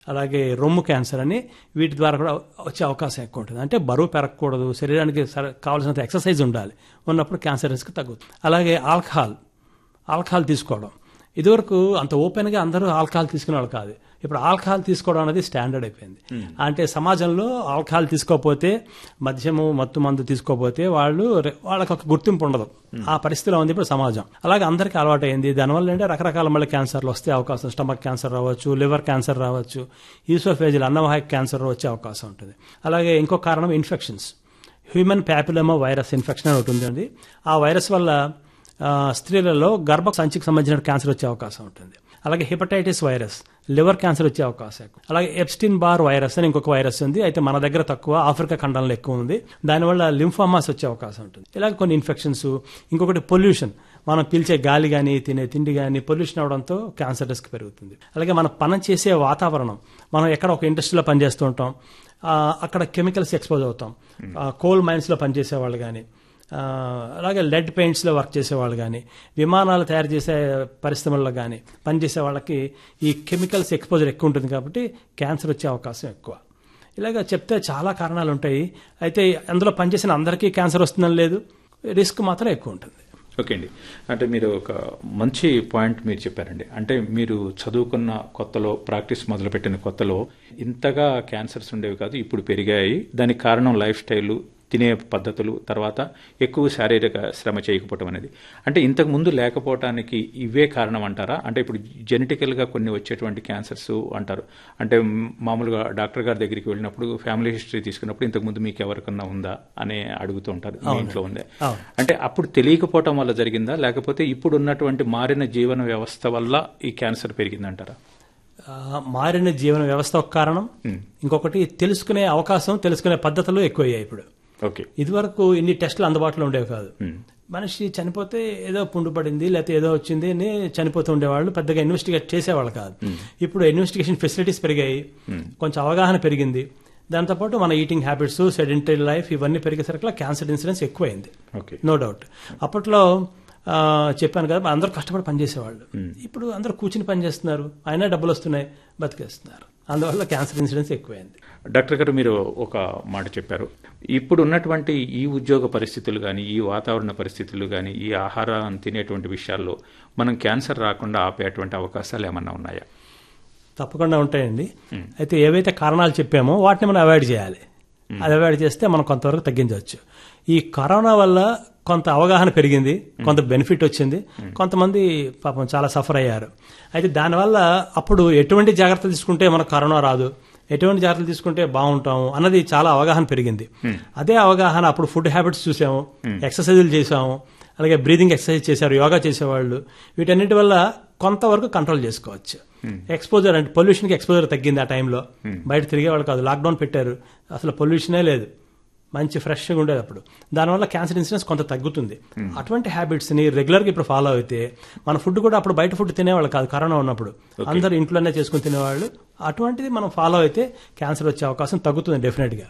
అలాగే రొమ్ము క్యాన్సర్ అని వీటి ద్వారా కూడా వచ్చే అవకాశం ఎక్కువ ఉంటుంది అంటే బరువు పెరగకూడదు శరీరానికి సర- కావాల్సినంత ఎక్సర్సైజ్ ఉండాలి ఉన్నప్పుడు క్యాన్సర్ రిస్క్ తగ్గుతుంది అలాగే ఆల్కహాల్ ఆల్కహాల్ తీసుకోవడం ఇదివరకు అంత ఓపెన్గా అందరూ ఆల్కహాల్ తీసుకునేవాళ్ళు కాదు ఇప్పుడు ఆల్కహాల్ తీసుకోవడం అనేది స్టాండర్డ్ అయిపోయింది అంటే సమాజంలో ఆల్కహాల్ తీసుకోకపోతే మద్యము మత్తు మందు తీసుకోకపోతే వాళ్ళు రె- వాళ్ళకి ఒక గుర్తింపు ఉండదు ఆ పరిస్థితిలో ఉంది ఇప్పుడు సమాజం అలాగే అందరికీ అలవాటు అయింది దానివల్ల ఏంటంటే రకరకాల మళ్ళీ క్యాన్సర్లు వస్తే అవకాశం స్టమక్ క్యాన్సర్ రావచ్చు లివర్ క్యాన్సర్ రావచ్చు ఈసోఫేజిల్ అన్నవాహిక క్యాన్సర్ వచ్చే అవకాశం ఉంటుంది అలాగే ఇంకో కారణం infections human papilloma virus infection అని ఒకటి ఉందండి ఆ వైరస్ వల్ల ఆ, స్త్రీలలో గర్భ సంచికి సంబంధించిన క్యాన్సర్ వచ్చే అవకాశం ఉంటుంది అలాగే హెపటైటిస్ వైరస్ లివర్ క్యాన్సర్ వచ్చే అవకాశం ఎక్కువ. అలాగే ఎప్స్టిన్ బార్ వైరస్ అని ఇంకొక వైరస్ ఉంది అయితే మన దగ్గర తక్కువ ఆఫ్రికా ఖండంలో ఎక్కువ ఉంది దానివల్ల లింఫోమాస్ వచ్చే అవకాశం ఉంటుంది ఇలాగ కొన్ని ఇన్ఫెక్షన్స్ ఇంకొకటి పొల్యూషన్ మనం పీల్చే గాలి కానీ తినే తిండి కానీ పొల్యూషన్ అవడంతో క్యాన్సర్ రిస్క్ పెరుగుతుంది అలాగే మనం పని చేసే వాతావరణం మనం ఎక్కడ ఒక ఇండస్ట్రీలో పనిచేస్తూ ఉంటాం ఆ, అక్కడ కెమికల్స్ ఎక్స్పోజ్ అవుతాం కోల్ మైన్స్లో పనిచేసే వాళ్ళు కానీ ఆ, అలాగే లెడ్ పెయింట్స్లో వర్క్ చేసేవాళ్ళు కానీ విమానాలు తయారు చేసే పరిశ్రమల్లో కానీ పనిచేసే వాళ్ళకి ఈ కెమికల్స్ ఎక్స్పోజర్ ఎక్కువ ఉంటుంది కాబట్టి క్యాన్సర్ వచ్చే అవకాశం ఎక్కువ ఇలాగ చెప్తే చాలా కారణాలు ఉంటాయి అయితే అందులో పనిచేసిన అందరికీ క్యాన్సర్ వస్తుందని లేదు రిస్క్ మాత్రం ఎక్కువ ఉంటుంది ఓకే అండి అంటే మీరు ఒక మంచి పాయింట్ మీరు చెప్పారండి అంటే మీరు చదువుకున్న కొత్తలో ప్రాక్టీస్ మొదలుపెట్టిన కొత్తలో ఇంతగా క్యాన్సర్స్ ఉండేవి కాదు ఇప్పుడు పెరిగాయి దానికి కారణం లైఫ్ స్టైల్ తినే పద్ధతులు తర్వాత ఎక్కువ శారీరక శ్రమ చేయకపోవటం అనేది అంటే ఇంతకు ముందు లేకపోవటానికి ఇవే కారణం అంటారా అంటే ఇప్పుడు జెనెటికల్గా కొన్ని వచ్చేటువంటి క్యాన్సర్స్ అంటారు అంటే మామూలుగా డాక్టర్ గారి దగ్గరికి వెళ్ళినప్పుడు ఫ్యామిలీ హిస్టరీ తీసుకున్నప్పుడు ఇంతకు ముందు మీకు ఎవరికన్నా ఉందా అని అడుగుతూ ఉంటారు మీ ఇంట్లో ఉందే అవును. అంటే అప్పుడు తెలియకపోవటం వల్ల జరిగిందా లేకపోతే ఇప్పుడు ఉన్నటువంటి మారిన జీవన వ్యవస్థ వల్ల ఈ క్యాన్సర్ పెరిగిందంటారా ఆ, మారిన జీవన వ్యవస్థ ఒక కారణం ఇంకొకటి తెలుసుకునే అవకాశం తెలుసుకునే పద్ధతులు ఎక్కువయ్యాయి ఇప్పుడు ఓకే ఇదివరకు ఇన్ని టెస్టులు అందుబాటులో ఉండేవి కాదు మనిషి చనిపోతే ఏదో పుండు పడింది లేకపోతే ఏదో వచ్చింది అని చనిపోతూ ఉండేవాళ్ళు పెద్దగా ఇన్వెస్టిగేట్ చేసేవాళ్ళు కాదు ఇప్పుడు ఇన్వెస్టిగేషన్ ఫెసిలిటీస్ పెరిగాయి కొంచెం అవగాహన పెరిగింది దాంతోపాటు మన ఈటింగ్ హ్యాబిట్స్ సెడెంటరీ లైఫ్ ఇవన్నీ పెరిగేసరికి క్యాన్సర్ ఇన్సిడెన్స్ ఎక్కువైంది ఓకే నో డౌట్ అప్పట్లో ఆ, చెప్పాను కదా అందరూ కష్టపడి పనిచేసేవాళ్ళు ఇప్పుడు అందరూ కూర్చుని పని చేస్తున్నారు అయినా డబ్బులు వస్తున్నాయి బతికేస్తున్నారు అందువల్ల క్యాన్సర్ ఇన్సిడెన్స్ ఎక్కువైంది డాక్టర్ గారు మీరు ఒక మాట చెప్పారు ఇప్పుడు ఉన్నటువంటి ఈ ఉద్యోగ పరిస్థితులు కానీ ఈ వాతావరణ పరిస్థితులు కానీ ఈ ఆహారం తినేటువంటి విషయాల్లో మనం క్యాన్సర్ రాకుండా ఆపేటువంటి అవకాశాలు ఏమన్నా ఉన్నాయా తప్పకుండా ఉంటాయండి అయితే ఏవైతే కారణాలు చెప్పామో వాటిని మనం అవాయిడ్ చేయాలి అది అవాయిడ్ చేస్తే మనం కొంతవరకు తగ్గించవచ్చు ఈ కరోనా వల్ల కొంత అవగాహన పెరిగింది కొంత బెనిఫిట్ వచ్చింది కొంతమంది పాపం చాలా సఫర్ అయ్యారు అయితే దానివల్ల అప్పుడు ఎటువంటి జాగ్రత్తలు తీసుకుంటే మనకు కరోనా రాదు ఎటువంటి జాగ్రత్తలు తీసుకుంటే బాగుంటాము అన్నది చాలా అవగాహన పెరిగింది అదే అవగాహన అప్పుడు ఫుడ్ హ్యాబిట్స్ చూసాము ఎక్సర్సైజులు చేసాము అలాగే బ్రీదింగ్ ఎక్సర్సైజ్ చేశారు యోగా చేసేవాళ్ళు వీటన్నిటి వల్ల కొంతవరకు కంట్రోల్ చేసుకోవచ్చు ఎక్స్పోజర్ అంటే పొల్యూషన్కి ఎక్స్పోజర్ తగ్గింది ఆ టైంలో బయట తిరిగేవాళ్ళు కాదు లాక్డౌన్ పెట్టారు అసలు పొల్యూషనే లేదు మంచి ఫ్రెష్గా ఉండేది అప్పుడు దానివల్ల క్యాన్సర్ ఇన్సిడెన్స్ కొంత తగ్గుతుంది అటువంటి హ్యాబిట్స్ని రెగ్యులర్గా ఇప్పుడు ఫాలో అయితే మన ఫుడ్ కూడా అప్పుడు బయట ఫుడ్ తినేవాళ్ళు కాదు కరోనా ఉన్నప్పుడు అందరూ ఇంట్లోనే చేసుకుని తినేవాళ్ళు అటువంటిది మనం ఫాలో అయితే క్యాన్సర్ వచ్చే అవకాశం తగ్గుతుంది డెఫినెట్గా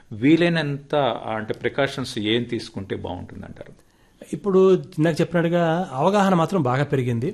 వీలైనంత అంటే ప్రికాషన్స్ ఏం తీసుకుంటే బాగుంటుంది అంటారు ఇప్పుడు నాకు చెప్పినట్టుగా అవగాహన మాత్రం బాగా పెరిగింది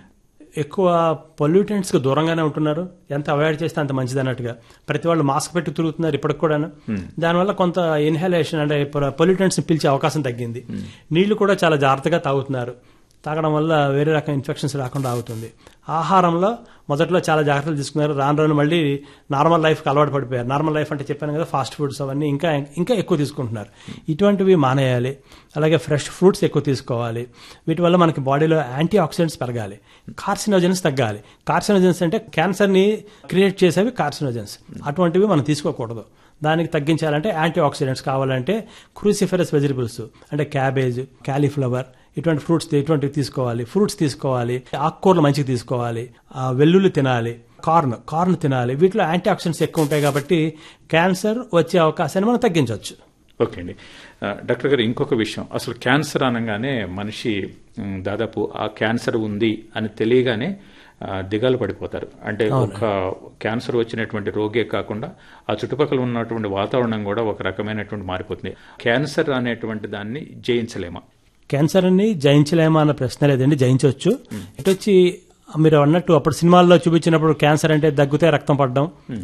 ఎక్కువ పొల్యూటెంట్స్ కి దూరంగానే ఉంటున్నారు ఎంత అవాయిడ్ చేస్తే అంత మంచిది అన్నట్టుగా ప్రతి వాళ్ళు మాస్క్ పెట్టి తిరుగుతున్నారు ఇప్పటికి కూడాను దానివల్ల కొంత ఇన్హలేషన్ అంటే పొల్యూటెంట్స్ ని పిలిచే అవకాశం తగ్గింది నీళ్లు కూడా చాలా జాగ్రత్తగా తాగుతున్నారు తాగడం వల్ల వేరే రకం ఇన్ఫెక్షన్స్ రాకుండా ఆగుతుంది ఆహారంలో మొదట్లో చాలా జాగ్రత్తలు తీసుకున్నారు రాను రాను మళ్ళీ నార్మల్ లైఫ్కి అలవాటు పడిపోయారు నార్మల్ లైఫ్ అంటే చెప్పాను కదా ఫాస్ట్ ఫుడ్స్ అవన్నీ ఇంకా ఇంకా ఎక్కువ తీసుకుంటున్నారు ఇటువంటివి మానేయాలి అలాగే ఫ్రెష్ ఫ్రూట్స్ ఎక్కువ తీసుకోవాలి వీటి వల్ల మనకి బాడీలో యాంటీ ఆక్సిడెంట్స్ పెరగాలి కార్సినోజన్స్ తగ్గాలి కార్సినోజన్స్ అంటే క్యాన్సర్ని క్రియేట్ చేసేవి కార్సినోజన్స్ అటువంటివి మనం తీసుకోకూడదు దానికి తగ్గించాలంటే యాంటీ ఆక్సిడెంట్స్ కావాలంటే క్రూసిఫెరస్ వెజిటబుల్స్ అంటే క్యాబేజ్ క్యాలీఫ్లవర్ ఇటువంటి ఫ్రూట్స్ ఇటువంటివి తీసుకోవాలి ఫ్రూట్స్ తీసుకోవాలి ఆకుకూరలు మంచిగా తీసుకోవాలి ఆ, వెల్లుల్లి తినాలి కార్న్ కార్న్ తినాలి వీటిలో యాంటీ ఆక్సిడెంట్స్ ఎక్కువ ఉంటాయి కాబట్టి క్యాన్సర్ వచ్చే అవకాశాన్ని మనం తగ్గించవచ్చు ఓకే అండి ఆ, డాక్టర్ గారు ఇంకొక విషయం అసలు క్యాన్సర్ అనగానే మనిషి ఉమ్, దాదాపు ఆ క్యాన్సర్ ఉంది అని తెలియగానే ఆ, దిగాలు పడిపోతారు అంటే ఒక క్యాన్సర్ వచ్చినటువంటి రోగే కాకుండా ఆ చుట్టుపక్కల ఉన్నటువంటి వాతావరణం కూడా ఒక రకమైనటువంటి మారిపోతుంది క్యాన్సర్ అనేటువంటి దాన్ని జయించలేమా క్యాన్సర్ని జయించలేమా అన్న ప్రశ్న లేదండి జయించవచ్చు ఇటు వచ్చి మీరు అన్నట్టు అప్పుడు సినిమాల్లో చూపించినప్పుడు క్యాన్సర్ అంటే దగ్గుతే రక్తం పడడం